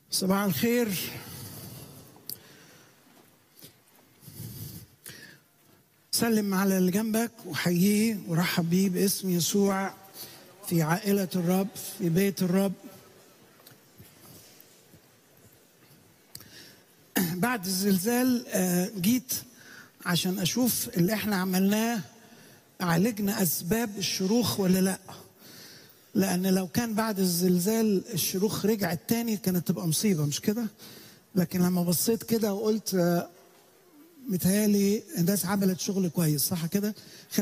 صباح الخير سلم على اللي جنبك وحييه ورحب بيه باسم يسوع في عائلة الرب في بيت الرب بعد الزلزال آه، جيت عشان اشوف اللي احنا عملناه عالجنا اسباب الشروخ ولا لا لان لو كان بعد الزلزال الشروخ رجعت تاني كانت تبقى مصيبه مش كده لكن لما بصيت كده وقلت آه، متهيالي الناس عملت شغل كويس صح كده